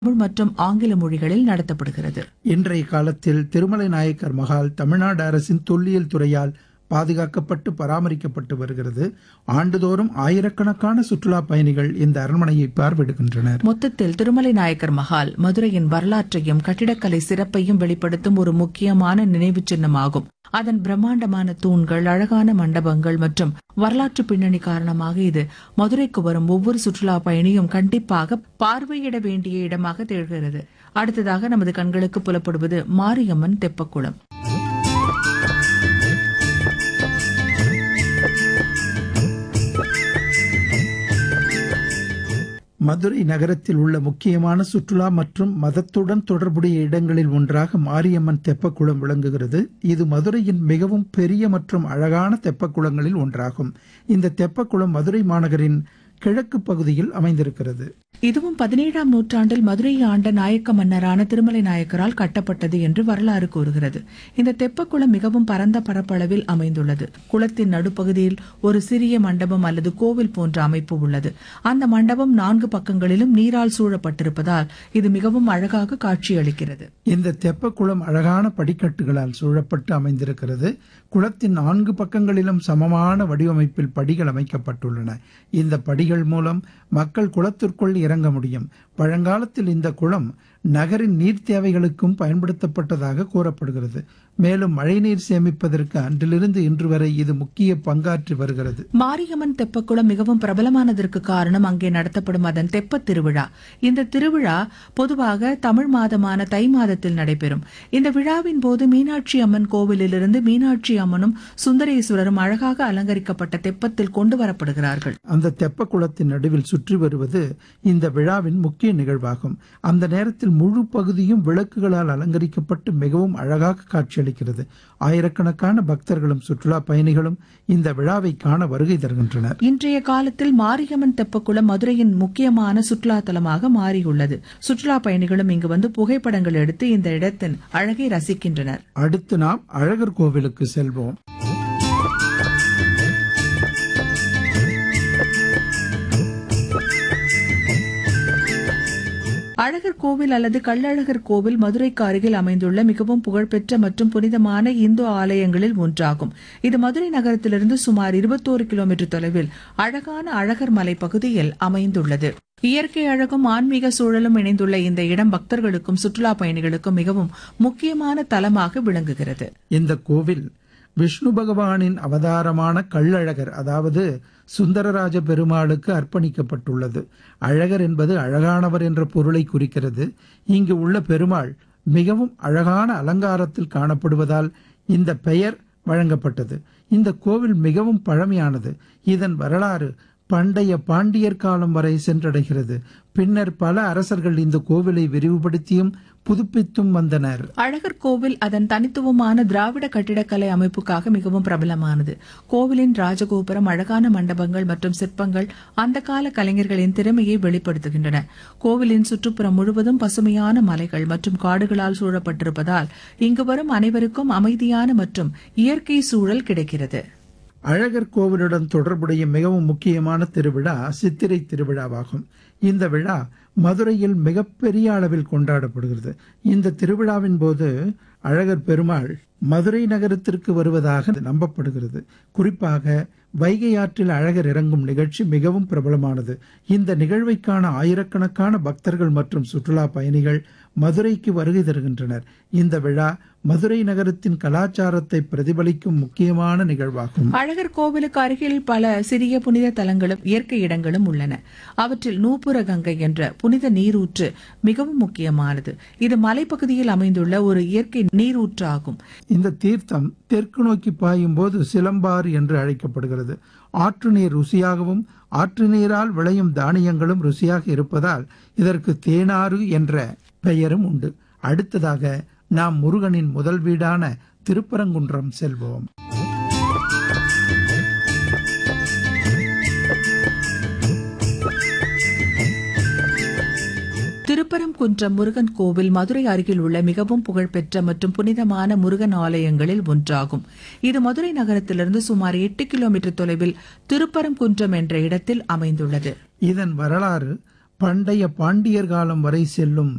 தமிழ் மற்றும் ஆங்கில மொழிகளில் நடத்தப்படுகிறது இன்றைய காலத்தில் திருமலை நாயக்கர் மகால் தமிழ்நாடு அரசின் தொல்லியல் துறையால் பாதுகாக்கப்பட்டு பராமரிக்கப்பட்டு வருகிறது ஆண்டுதோறும் ஆயிரக்கணக்கான சுற்றுலா பயணிகள் இந்த அரண்மனையை பார்வையிடுகின்றனர் மொத்தத்தில் திருமலை நாயக்கர் மஹால் மதுரையின் வரலாற்றையும் கட்டிடக்கலை சிறப்பையும் வெளிப்படுத்தும் ஒரு முக்கியமான நினைவுச் சின்னமாகும் அதன் பிரம்மாண்டமான தூண்கள் அழகான மண்டபங்கள் மற்றும் வரலாற்று பின்னணி காரணமாக இது மதுரைக்கு வரும் ஒவ்வொரு சுற்றுலா பயணியும் கண்டிப்பாக பார்வையிட வேண்டிய இடமாக திகழ்கிறது அடுத்ததாக நமது கண்களுக்கு புலப்படுவது மாரியம்மன் தெப்பக்குளம் மதுரை நகரத்தில் உள்ள முக்கியமான சுற்றுலா மற்றும் மதத்துடன் தொடர்புடைய இடங்களில் ஒன்றாக மாரியம்மன் தெப்பக்குளம் விளங்குகிறது இது மதுரையின் மிகவும் பெரிய மற்றும் அழகான தெப்பக்குளங்களில் ஒன்றாகும் இந்த தெப்பக்குளம் மதுரை மாநகரின் கிழக்கு பகுதியில் அமைந்திருக்கிறது இதுவும் பதினேழாம் நூற்றாண்டில் மதுரையை ஆண்ட நாயக்க மன்னரான திருமலை நாயக்கரால் கட்டப்பட்டது என்று வரலாறு கூறுகிறது இந்த தெப்பக்குளம் மிகவும் பரந்த பரப்பளவில் அமைந்துள்ளது குளத்தின் நடுப்பகுதியில் ஒரு சிறிய மண்டபம் அல்லது கோவில் போன்ற அமைப்பு உள்ளது அந்த மண்டபம் நான்கு பக்கங்களிலும் நீரால் சூழப்பட்டிருப்பதால் இது மிகவும் அழகாக காட்சியளிக்கிறது இந்த தெப்பக்குளம் அழகான படிக்கட்டுகளால் சூழப்பட்டு அமைந்திருக்கிறது குளத்தின் நான்கு பக்கங்களிலும் சமமான வடிவமைப்பில் படிகள் அமைக்கப்பட்டுள்ளன இந்த படிகள் மூலம் மக்கள் குளத்திற்குள் இறங்க முடியும் பழங்காலத்தில் இந்த குளம் நகரின் நீர் தேவைகளுக்கும் பயன்படுத்தப்பட்டதாக கூறப்படுகிறது மேலும் மழைநீர் சேமிப்பதற்கு அன்றிலிருந்து இன்று வரை இது முக்கிய பங்காற்றி வருகிறது மாரியம்மன் தெப்பக்குளம் மிகவும் பிரபலமானதற்கு காரணம் அங்கே நடத்தப்படும் அதன் தெப்பத் திருவிழா இந்த திருவிழா பொதுவாக தமிழ் மாதமான தை மாதத்தில் நடைபெறும் இந்த விழாவின் போது மீனாட்சி அம்மன் கோவிலிலிருந்து மீனாட்சி அம்மனும் சுந்தரேஸ்வரரும் அழகாக அலங்கரிக்கப்பட்ட தெப்பத்தில் கொண்டு வரப்படுகிறார்கள் அந்த தெப்பக்குளத்தின் நடுவில் சுற்றி வருவது இந்த விழாவின் முக்கிய நிகழ்வாகும் அந்த நேரத்தில் முழு பகுதியும் விளக்குகளால் அலங்கரிக்கப்பட்டு மிகவும் அழகாக காட்சியளிக்கிறது ஆயிரக்கணக்கான பக்தர்களும் சுற்றுலா பயணிகளும் இந்த விழாவை காண வருகை தருகின்றனர் இன்றைய காலத்தில் மாரியம்மன் தெப்பக்குளம் மதுரையின் முக்கியமான சுற்றுலா தலமாக மாறியுள்ளது சுற்றுலா பயணிகளும் இங்கு வந்து புகைப்படங்கள் எடுத்து இந்த இடத்தின் அழகை ரசிக்கின்றனர் அடுத்து நாம் அழகர் கோவிலுக்கு செல்வோம் அழகர் கோவில் அல்லது கள்ளழகர் கோவில் மதுரைக்கு அருகில் அமைந்துள்ள மிகவும் புகழ்பெற்ற மற்றும் புனிதமான இந்து ஆலயங்களில் ஒன்றாகும் இது மதுரை நகரத்திலிருந்து சுமார் இருபத்தோரு கிலோமீட்டர் தொலைவில் அழகான அழகர் மலை பகுதியில் அமைந்துள்ளது இயற்கை அழகும் ஆன்மீக சூழலும் இணைந்துள்ள இந்த இடம் பக்தர்களுக்கும் சுற்றுலா பயணிகளுக்கும் மிகவும் முக்கியமான தலமாக விளங்குகிறது இந்த கோவில் விஷ்ணு பகவானின் அவதாரமான கள்ளழகர் அதாவது சுந்தரராஜ பெருமாளுக்கு அர்ப்பணிக்கப்பட்டுள்ளது அழகர் என்பது அழகானவர் என்ற பொருளை குறிக்கிறது இங்கு உள்ள பெருமாள் மிகவும் அழகான அலங்காரத்தில் காணப்படுவதால் இந்த பெயர் வழங்கப்பட்டது இந்த கோவில் மிகவும் பழமையானது இதன் வரலாறு பண்டைய பாண்டியர் காலம் வரை சென்றடைகிறது பின்னர் பல அரசர்கள் இந்த கோவிலை விரிவுபடுத்தியும் புதுப்பித்தும் வந்தனர் அழகர் கோவில் அதன் தனித்துவமான திராவிட கட்டிடக்கலை அமைப்புக்காக மிகவும் பிரபலமானது கோவிலின் ராஜகோபுரம் அழகான மண்டபங்கள் மற்றும் சிற்பங்கள் அந்த கால கலைஞர்களின் திறமையை வெளிப்படுத்துகின்றன கோவிலின் சுற்றுப்புறம் முழுவதும் பசுமையான மலைகள் மற்றும் காடுகளால் சூழப்பட்டிருப்பதால் இங்கு வரும் அனைவருக்கும் அமைதியான மற்றும் இயற்கை சூழல் கிடைக்கிறது அழகர் கோவிலுடன் தொடர்புடைய மிகவும் முக்கியமான திருவிழா சித்திரை திருவிழாவாகும் இந்த விழா மதுரையில் மிகப்பெரிய அளவில் கொண்டாடப்படுகிறது இந்த திருவிழாவின் போது அழகர் பெருமாள் மதுரை நகரத்திற்கு வருவதாக நம்பப்படுகிறது குறிப்பாக வைகை ஆற்றில் அழகர் இறங்கும் நிகழ்ச்சி மிகவும் பிரபலமானது இந்த நிகழ்வை காண ஆயிரக்கணக்கான பக்தர்கள் மற்றும் சுற்றுலா பயணிகள் மதுரைக்கு வருகை தருகின்றனர் இந்த விழா மதுரை நகரத்தின் கலாச்சாரத்தை பிரதிபலிக்கும் முக்கியமான நிகழ்வாகும் அழகர் கோவிலுக்கு அருகில் பல சிறிய புனித தலங்களும் இயற்கை இடங்களும் உள்ளன அவற்றில் நூப்புர கங்கை என்ற புனித நீரூற்று மிகவும் முக்கியமானது இது மலைப்பகுதியில் அமைந்துள்ள ஒரு இயற்கை நீரூற்று ஆகும் இந்த தீர்த்தம் தெற்கு நோக்கி பாயும் போது சிலம்பாறு என்று அழைக்கப்படுகிறது ஆற்று நீர் ருசியாகவும் ஆற்று நீரால் விளையும் தானியங்களும் ருசியாக இருப்பதால் இதற்கு தேனாறு என்ற பெயரும் உண்டு அடுத்ததாக நாம் முருகனின் முதல் வீடான திருப்பரங்குன்றம் செல்வோம் திருப்பரங்குன்றம் முருகன் கோவில் மதுரை அருகில் உள்ள மிகவும் புகழ்பெற்ற மற்றும் புனிதமான முருகன் ஆலயங்களில் ஒன்றாகும் இது மதுரை நகரத்திலிருந்து சுமார் எட்டு கிலோமீட்டர் தொலைவில் திருப்பரங்குன்றம் என்ற இடத்தில் அமைந்துள்ளது இதன் வரலாறு பண்டைய பாண்டியர் காலம் வரை செல்லும்